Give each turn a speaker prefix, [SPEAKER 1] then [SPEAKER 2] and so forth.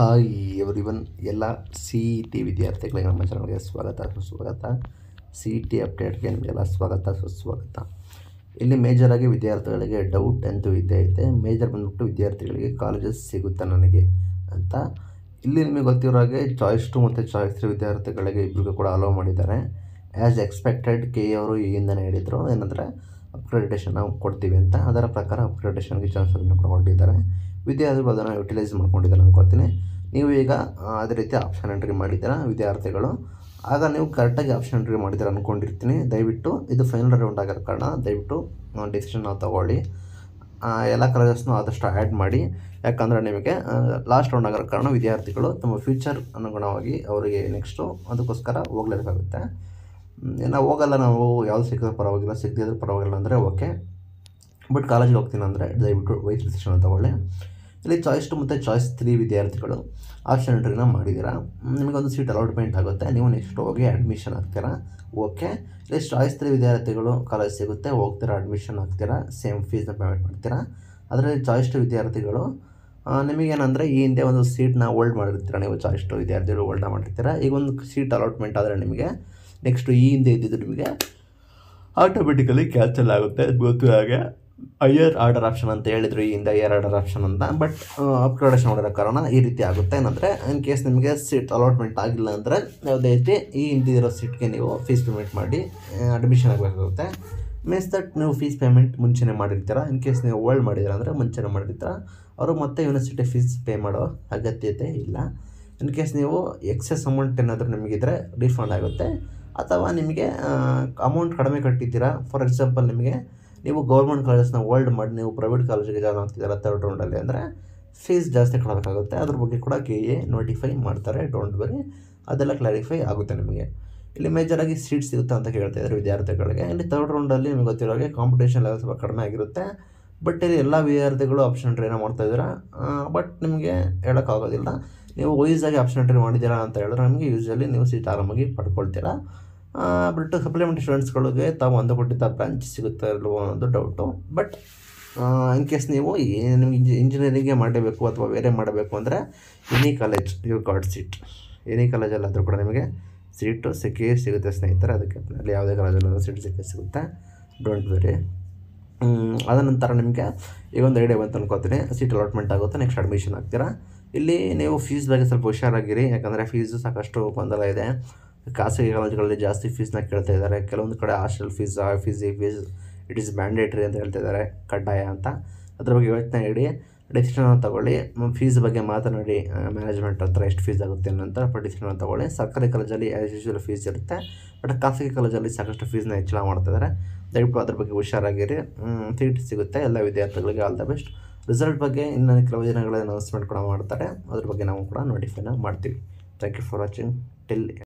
[SPEAKER 1] hi everyone ಎಲ್ಲ C E T ವಿದ್ಯಾರ್ಥಿಗಳಿಗೆ ನಮ್ಮ ಚಾನಲ್ಗೆ ಸ್ವಾಗತ ಸುಸ್ವಾಗತ ಸಿ ಇ ಟಿ ಅಪ್ಡೇಟ್ಗೆ ನಿಮಗೆಲ್ಲ ಸ್ವಾಗತ ಸುಸ್ವಾಗತ ಇಲ್ಲಿ ಮೇಜರಾಗಿ ವಿದ್ಯಾರ್ಥಿಗಳಿಗೆ ಡೌಟ್ ಅಂತೂ ಇದ್ದೇ ಇದೆ ಮೇಜರ್ ಬಂದ್ಬಿಟ್ಟು ವಿದ್ಯಾರ್ಥಿಗಳಿಗೆ ಕಾಲೇಜಸ್ ಸಿಗುತ್ತಾ ನನಗೆ ಅಂತ ಇಲ್ಲಿ ನಿಮಗೆ ಗೊತ್ತಿರೋ ಹಾಗೆ ಚಾಯ್ಸ್ ಟು ಮತ್ತು ಚಾಯ್ಸ್ ತ್ರೀ ವಿದ್ಯಾರ್ಥಿಗಳಿಗೆ ಇಬ್ಬರಿಗೂ ಕೂಡ ಅಲೋ ಮಾಡಿದ್ದಾರೆ ಆ್ಯಸ್ ಎಕ್ಸ್ಪೆಕ್ಟೆಡ್ ಕೆ ಅವರು ಈಗಿಂದನೇ ಹೇಳಿದರು ಏನಂದರೆ ಅಪ್ಗ್ರೇಡೇಷನ್ ನಾವು ಕೊಡ್ತೀವಿ ಅಂತ ಅದರ ಪ್ರಕಾರ ಅಪ್ಗ್ರೇಡೇಷನ್ಗೆ ಚಾನ್ಸನ್ನು ಕೂಡ ಕೊಟ್ಟಿದ್ದಾರೆ ವಿದ್ಯಾರ್ಥಿಗಳು ಅದನ್ನು ಯುಟಿಲೈಸ್ ಮಾಡ್ಕೊಂಡಿದ್ದಾರೆ ಅನ್ಕೋತೀನಿ ನೀವು ಈಗ ಆ, ಅದೇ ರೀತಿ ಆಪ್ಷನ್ ಎಂಟ್ರಿ ಮಾಡಿದ್ದೀರಾ ವಿದ್ಯಾರ್ಥಿಗಳು ಆಗ ನೀವು ಕರೆಕ್ಟಾಗಿ ಆಪ್ಷನ್ ಎಂಟ್ರಿ ಮಾಡಿದ್ದೀರ ಅಂದ್ಕೊಂಡಿರ್ತೀನಿ ದಯವಿಟ್ಟು ಇದು ಫೈನಲ್ ರೌಂಡ್ ಆಗಿರೋ ಕಾರಣ ದಯವಿಟ್ಟು ಡಿಸಿಷನ್ ನಾವು ತಗೊಳ್ಳಿ ಆ, ಎಲ್ಲ ಕಾಲೇಜಸ್ನು ಆದಷ್ಟು ಆ್ಯಡ್ ಮಾಡಿ ಯಾಕಂದರೆ ನಿಮಗೆ ಲಾಸ್ಟ್ ರೌಂಡ್ ಆಗಿರೋ ಕಾರಣ ವಿದ್ಯಾರ್ಥಿಗಳು ತಮ್ಮ ಫ್ಯೂಚರ್ ಅನುಗುಣವಾಗಿ ಅವರಿಗೆ ನೆಕ್ಸ್ಟು ಅದಕ್ಕೋಸ್ಕರ ಹೋಗ್ಲೇಬೇಕಾಗುತ್ತೆ ಮ್, ನಾವು ಹೋಗಲ್ಲ ನಾವು ಯಾವ್ದು ಸಿಕ್ಕಿದ್ರೆ ಪರವಾಗಿಲ್ಲ ಸಿಗದಿದ್ರೆ ಪರವಾಗಿಲ್ಲ ಅಂದರೆ ಓಕೆ ಬಟ್ ಕಾಲೇಜಿಗೆ ಹೋಗ್ತೀನಿ ಅಂದರೆ ದಯವಿಟ್ಟು ವೈಸ್ ಡಿಸಿಷನ್ ತಗೊಳ್ಳಿ ಇಲ್ಲಿ ಚಾಯ್ಸ್ ಟು ಮತ್ತು ಚಾಯ್ಸ್ ತ್ರೀ ವಿದ್ಯಾರ್ಥಿಗಳು ಆಪ್ಷನ್ ಎಂಟ್ರಿನ ಮಾಡಿದ್ದೀರಾ ಮ್, ನಿಮಗೊಂದು ಸೀಟ್ ಅಲಾಟ್ಮೆಂಟ್ ಆಗುತ್ತೆ ನೀವು ನೆಕ್ಸ್ಟ್ ಹೋಗಿ ಅಡ್ಮಿಷನ್ ಆಗ್ತೀರಾ ಓಕೆ ಇಲ್ಲಿ ಚಾಯ್ಸ್ ತ್ರೀ ವಿದ್ಯಾರ್ಥಿಗಳು ಕಾಲೇಜ್ ಸಿಗುತ್ತೆ ಹೋಗ್ತೀರಾ ಅಡ್ಮಿಷನ್ ಆಗ್ತೀರಾ ಸೇಮ್ ಫೀಸ್ನ ಪೇಮೆಂಟ್ ಮಾಡ್ತೀರಾ ಅದರಲ್ಲಿ ಚಾಯ್ಸ್ ಟು ವಿದ್ಯಾರ್ಥಿಗಳು ಆ, ನಿಮಗೇನಂದರೆ ಈ ಹಿಂದೆ ಒಂದು ಸೀಟ್ನ ಹೋಲ್ಡ್ ಮಾಡಿರ್ತೀರ ನೀವು ಚಾಯ್ಸ್ ಟು ವಿದ್ಯಾರ್ಥಿಗಳು ಹೋಲ್ಡ್ ಮಾಡಿರ್ತೀರ ಈಗ ಒಂದು ಸೀಟ್ ಅಲಾಟ್ಮೆಂಟ್ ಆದರೆ ನಿಮಗೆ ನೆಕ್ಸ್ಟು ಈ ಹಿಂದೆ ಇದ್ದಿದ್ದು ನಿಮಗೆ ಆಟೋಮೆಟಿಕಲಿ ಕ್ಯಾನ್ಸಲ್ ಆಗುತ್ತೆ ಅದು ಗೊತ್ತು ಹಾಗೆ ಹೈಯರ್ ಆರ್ಡರ್ ಆಪ್ಷನ್ ಅಂತ ಹೇಳಿದ್ರು ಈ ಹಿಂದೆ ಹೈಯರ್ ಆರ್ಡರ್ ಆಪ್ಷನ್ ಅಂತ ಬಟ್ ಅಪ್ಗ್ರೇಡೇಷನ್ ಮಾಡಿರೋ ಕಾರಣ ಈ ರೀತಿ ಆಗುತ್ತೆ ಏನಂದರೆ ಇನ್ ಕೇಸ್ ನಿಮಗೆ ಸೀಟ್ ಅಲಾಟ್ಮೆಂಟ್ ಆಗಿಲ್ಲ ಅಂದರೆ ಯಾವುದೇ ರೀತಿ ಈ ಹಿಂದಿರೋ ಸೀಟ್ಗೆ ನೀವು ಫೀಸ್ ಪೇಮೆಂಟ್ ಮಾಡಿ ಅಡ್ಮಿಷನ್ ಆಗಬೇಕಾಗುತ್ತೆ ಮೀನ್ಸ್ ದಟ್ ನೀವು ಫೀಸ್ ಪೇಮೆಂಟ್ ಮುಂಚೆನೇ ಮಾಡಿರ್ತೀರ ಇನ್ ಕೇಸ್ ನೀವು ಹೋಲ್ಡ್ ಮಾಡಿದ್ದೀರ ಅಂದರೆ ಮುಂಚೆನೇ ಮಾಡಿರ್ತೀರ ಅವರು ಮತ್ತೆ ಯೂನಿವರ್ಸಿಟಿ ಫೀಸ್ ಪೇ ಮಾಡೋ ಅಗತ್ಯತೆ ಇಲ್ಲ ಇನ್ ಕೇಸ್ ನೀವು ಎಕ್ಸೆಸ್ ಅಮೌಂಟ್ ಏನಾದರೂ ನಿಮಗಿದ್ರೆ ರಿಫಂಡ್ ಆಗುತ್ತೆ ಅಥವಾ ನಿಮಗೆ ಅಮೌಂಟ್ ಕಡಿಮೆ ಕಟ್ಟಿದ್ದೀರಾ ಫಾರ್ ಎಕ್ಸಾಂಪಲ್ ನಿಮಗೆ ನೀವು ಗೌರ್ಮೆಂಟ್ ಕಾಲೇಜಸ್ನ ಹೋಲ್ಡ್ ಮಾಡಿ ನೀವು ಪ್ರೈವೇಟ್ ಕಾಲೇಜಿಗೆ ಜಾಯ್ನ್ ಆಗ್ತಿದ್ದೀರಾ ತರ್ಡ್ ರೌಂಡಲ್ಲಿ ಅಂದರೆ ಫೀಸ್ ಜಾಸ್ತಿ ಕೊಡಬೇಕಾಗುತ್ತೆ ಅದ್ರ ಬಗ್ಗೆ ಕೂಡ ಕೆ ಎ ನೋಟಿಫೈ ಮಾಡ್ತಾರೆ ಡೋಂಟ್ ವರಿ ಅದೆಲ್ಲ ಕ್ಲಾರಿಫೈ ಆಗುತ್ತೆ ನಿಮಗೆ ಇಲ್ಲಿ ಮೇಜರಾಗಿ ಸೀಟ್ ಸಿಗುತ್ತೆ ಅಂತ ಕೇಳ್ತಾ ಇದ್ದಾರೆ ವಿದ್ಯಾರ್ಥಿಗಳಿಗೆ ಇಲ್ಲಿ ತರ್ಡ್ ರೌಂಡಲ್ಲಿ ನಿಮಗೆ ಗೊತ್ತಿರೋ ಹಾಗೆ ಕಾಂಪಿಟೇಷನ್ ಲೆವೆಲ್ ಸ್ವಲ್ಪ ಕಡಿಮೆ ಆಗಿರುತ್ತೆ ಬಟ್ ಇಲ್ಲಿ ಎಲ್ಲ ವಿದ್ಯಾರ್ಥಿಗಳು ಆಪ್ಷನ್ ಟ್ರೈನ ಮಾಡ್ತಾ ಇದ್ದೀರಾ ಬಟ್ ನಿಮಗೆ ಹೇಳೋಕ್ಕಾಗೋದಿಲ್ಲ ನೀವು ವೈಸಾಗಿ ಆಪ್ಷನ್ ಎಂಟ್ರಿ ಮಾಡಿದ್ದೀರಾ ಅಂತ ಹೇಳಿದ್ರೆ ನಮಗೆ ಯೂಶ್ವಲಿ ನೀವು ಸೀಟ್ ಆರಾಮಾಗಿ ಪಡ್ಕೊಳ್ತೀರಾ ಬಟ್ ಸಪ್ಲಿಮೆಂಟ್ರಿ ಸ್ಟೂಡೆಂಟ್ಸ್ಗಳಿಗೆ ತಾವು ಅಂದುಕೊಟ್ಟಿದ್ದ ಬ್ರಾಂಚ್ ಸಿಗುತ್ತಾ ಇಲ್ವೋ ಅನ್ನೋದು ಡೌಟು ಬಟ್ ಇನ್ ಕೇಸ್ ನೀವು ಏ- ನಿಮ್ಗೆ ಇಂಜಿ ಇಂಜಿನಿಯರಿಂಗೇ ಮಾಡಬೇಕು ಅಥವಾ ಬೇರೆ ಮಾಡಬೇಕು ಅಂದರೆ any college you got seat any ಕಾಲೇಜಲ್ಲಾದರೂ ಕೂಡ ನಿಮಗೆ ಸೀಟು ಸಿಕ್ಕೇ ಸಿಗುತ್ತೆ ಸ್ನೇಹಿತರೆ ಅದಕ್ಕೆ ಅಲ್ಲಿ ಯಾವುದೇ ಕಾಲೇಜಲ್ಲಾದರೂ ಸೀಟ್ ಸಿಕ್ಕೇ ಸಿಗುತ್ತೆ ಡೋಂಟ್ ವೆರಿ ಅದ ನಂತರ ನಿಮಗೆ ಈಗ ಒಂದು ಐಡಿಯಾ ಬಂತು ಅನ್ಕೋತೀನಿ ಸೀಟ್ ಅಲಾಟ್ಮೆಂಟ್ ಆಗುತ್ತೆ ನೆಕ್ಸ್ಟ್ ಅಡ್ಮಿಷನ್ ಆಗ್ತೀರಾ ಇಲ್ಲಿ ನೀವು ಫೀಸ್ ಬಗ್ಗೆ ಸ್ವಲ್ಪ ಹುಷಾರಾಗಿರಿ ಯಾಕಂದರೆ ಫೀಸು ಸಾಕಷ್ಟು ಗೊಂದಲ ಇದೆ ಖಾಸಗಿ ಕಾಲೇಜುಗಳಲ್ಲಿ ಜಾಸ್ತಿ ಫೀಸ್ನ ಕೇಳ್ತಾ ಇದ್ದಾರೆ ಕೆಲವೊಂದು ಕಡೆ ಹಾಸ್ಟೆಲ್ ಫೀಸ್ ಆ ಫೀಸ್ ಈ ಫೀಸ್ ಇಟ್ ಈಸ್ ಮ್ಯಾಂಡೇಟ್ರಿ ಅಂತ ಹೇಳ್ತಾ ಇದ್ದಾರೆ ಕಡ್ಡಾಯ ಅಂತ ಅದ್ರ ಬಗ್ಗೆ ಯೋಚನೆ ಇಡಿ ಡಿಸಿಷನ್ ತಗೊಳ್ಳಿ ಫೀಸ್ ಬಗ್ಗೆ ಮಾತನಾಡಿ ಮ್ಯಾನೇಜ್ಮೆಂಟ್ ಹತ್ರ ಎಷ್ಟು ಫೀಸ್ ಆಗುತ್ತೆ ಅನ್ನೋಂಥ ಡಿಸಿಷನ್ ತಗೊಳ್ಳಿ ಸರ್ಕಾರಿ ಕಾಲೇಜಲ್ಲಿ ಆ್ಯಸ್ ಯೂಶುವಲ್ ಫೀಸ್ ಇರುತ್ತೆ ಬಟ್ ಖಾಸಗಿ ಕಾಲೇಜಲ್ಲಿ ಸಾಕಷ್ಟು ಫೀಸ್ನ ಹೆಚ್ಚಳ ಮಾಡ್ತಿದ್ದಾರೆ ದಯವಿಟ್ಟು ಅದ್ರ ಬಗ್ಗೆ ಹುಷಾರಾಗಿರಿ ಸೀಟ್ ಸಿಗುತ್ತೆ ಎಲ್ಲ ವಿದ್ಯಾರ್ಥಿಗಳಿಗೆ ಆಲ್ ದ ಬೆಸ್ಟ್ ರಿಸಲ್ಟ್ ಬಗ್ಗೆ ಇನ್ನು ಕೆಲವು ದಿನಗಳಲ್ಲಿ ಅನೌನ್ಸ್ಮೆಂಟ್ ಕೂಡ ಮಾಡ್ತಾರೆ ಅದ್ರ ಬಗ್ಗೆ ನಾವು ಕೂಡ ನೋಟಿಫೈನ ಮಾಡ್ತೀವಿ thank you for watching till